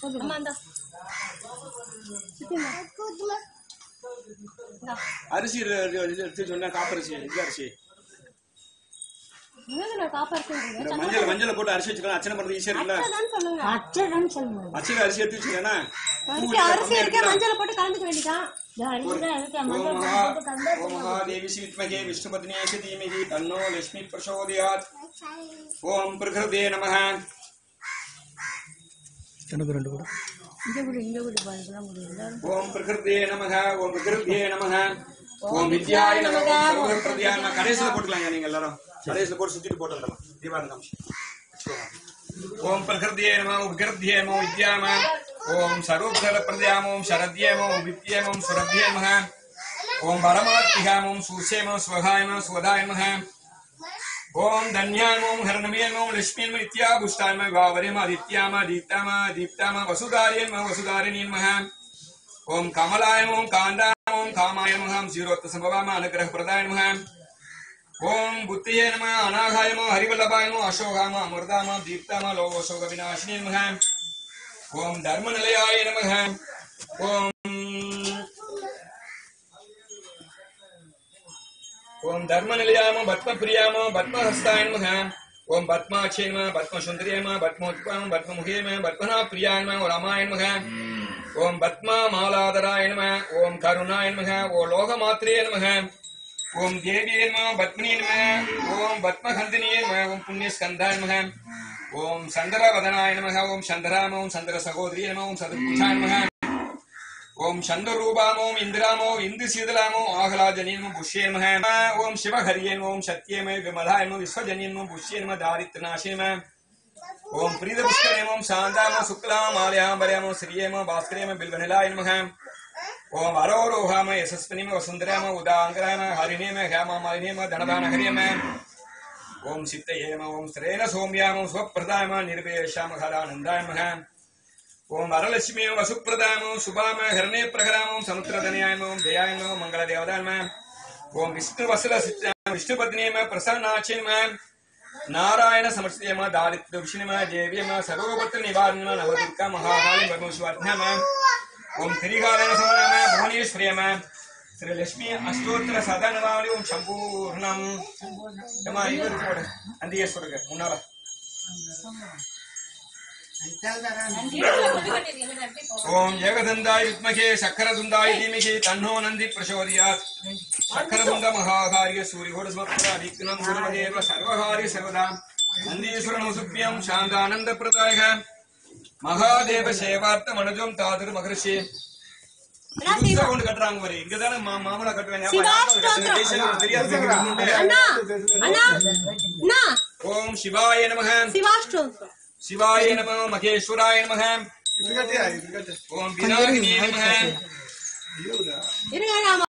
அம்மா இந்தா சித்திம்மா. இந்தா. அரிசி எடுத்து சொன்னா காப்பரிசி இது அரிசி என்னது நான் காப்பாற்றுறீங்க இந்த மஞ்சள் மஞ்சளை போட்டு அரிசி வச்சுக்கலாம் அர்ச்சனை பண்றது ஈஸியா இருக்குல்ல அதான் சொல்லுங்க அச்சதான் சொல்லணும் அரிசியில அரிசி எடுத்து வச்சுக்கேன்னா அரிசி அரிசி இருக்க மஞ்சளை போட்டு கலந்துக்க வேண்டியதான் அரிசிதான் இருக்கு ஓம் மஞ்சள் மகா போட்டு கலந்தா ஓம் மகாதேவி வித்மகே விஷ்ணுபத்னியே தீமகி தன்னோ லட்சுமி பிரசோதயாத் ஓம் பிரகிருதே நமः எனக்கு ரெண்டு கூட இங்க கூட இங்க கூட பாருக்கலாம் முடியும் எல்லாரும் ஓம் பிரகிருதே நமः ஓம் பிரகிருதே நமः ஓம் வித்யாய நமः ஓம் சர்வபிரதியாய நமः கடைசில போட்டுக்கலாங்க நீங்க எல்லாரும் கடைசில போட்டு சுத்திட்டு போட்டு வந்துடலாம் தீபாவளி காமிச்சு ஓம் பிரகிருதியே நம ஓம் விகிருத்தியே நம வித்யாம ஓம் சர்வபுதர பிரதியாம ஓம் சரத்யேம ஓம் வித்யேம ஓம் சுரத்யே நம ஓம் பரமாத்மிகாம ஓம் சூசேம ஸ்வகாயம ஸ்வதாய நம ஓம் தன்யாம ஓம் ஹரணமேம ஓம் லட்சுமியன்ம நித்யா புஷ்டாயம விவாவரேம அதித்யாம தீப்தாம தீப்தாம வசுதாரியன்ம வசுதாரிணி நம ஓம் கமலாய ஓம் காண்டாய ஓம் காமாய நம ஓம் ஜீரோத்த சம்பவாம அனுகிரக பிரதாய நம ஓம் புத்தியே நம அநாகாய நம ஹரிவல்லபாய நம அசோகாம அமிர்தாம தீப்தாம லோகோசோக விநாசினி நம ஓம் தர்ம நிலையாய நம ஓம் ஓம் தர்ம நிலையாம பத்ம பிரியாம பத்மஹஸ்தாய நம ஓம் பத்மாட்சே நம பத்ம சுந்தரியே நம பத்மோத்பம் பத்மமுகே நம பத்மனா பிரியாய நம ராமாய நம ஓம் பத்மா மாலாதராய நம ஓம் கருணாய நம ஓ லோகமாத்திரே நம ஓம் தேவியே நம பத்மினி நம ஓம் பத்மகந்தினியே நம ஓம் புண்ணியஸ்கந்தாய நம ஓம் சந்திரவதனாய நம ஓம் சந்திராம ஓம் சந்திர சகோதரியே நம ஓம் சதுர்புஜாய நம ஓம் சந்தரூபாமோ இந்திராமோ இந்து சீதலாமோ ஆகலாஜனீன்மோ புஷ்யேம ஓம் சிவஹரியேன் ஓம் சத்யேம விமலாயமோ விஸ்வஜனீன்மோ புஷ்யேன்ம தாரித்ரநாசேம ஓம் பிரீத புஷ்கரேமோ சாந்தாமோ சுக்லாம ஆலயாம்பரேமோ ஸ்ரீயேமோ பாஸ்கரேம பில்வனிலாய நம ஓம் அரோரோகாம யசஸ்வினிம வசுந்தராம உதாங்கராம ஹரிணேம ஹேம மலினேம தனதான ஹரியம ஓம் சித்தையேம ஓம் ஸ்ரேன சோம்யாமோ ஸ்வப்பிரதாம நிர்வேஷாம ஹரானந்தாய மக ஓம் வரலட்சுமியும் வசுப்பிரதாமம் சுபாம ஹரணே பிரகராமம் சமுத்திரதனியாயமம் ஜெயாயமோ மங்கள தேவதான்ம ஓம் விஷ்ணு வசுல விஷ்ணு பத்னியம பிரசன்னாட்சியம நாராயண சமஸ்தியம தாரித்ர விஷினிம தேவியம சர்வபத்திர நிவாரணம நவதுர்கா மகாகாளி பகவஸ்வாத்ம ஓம் திரிகாரண சமநாம புவனேஸ்வரியம ஸ்ரீ லட்சுமி அஷ்டோத்திர சதனவாளி ஓம் சம்பூர்ணம் ஏமா இவர் போட அந்தியேஸ்வரர் முன்னால ஓம் ஏகதந்தாய் வித்மகே சக்கரதுந்தாய் தீமிகி தன்னோ நந்தி பிரசோதியாத் சக்கரதுந்த மகாகாரிய சூரிகோட சமர்ப்பண விக்னம் குருமதேவ சர்வகாரிய சர்வதா நந்தீஸ்வர நோசுப்பியம் சாந்தானந்த பிரதாயக மகாதேவ சேவார்த்த மனஜம் தாதிரு மகர்ஷி புதுசா கொண்டு கட்டுறாங்க பாரு இங்கதானே மா- மாமூலா கட்டுவாங்க அப்ப யாருக்கு கட்டுறது? ஜெய்சங்கர் தெரியாது உங்களுக்கு. அண்ணா அண்ணா அண்ணா ஓம் சிவாய நமக சிவாஷ்டம் சிவாய நம மகேஸ்வராய நமக ஓம் விநாயகனே நமக இருங்க நான்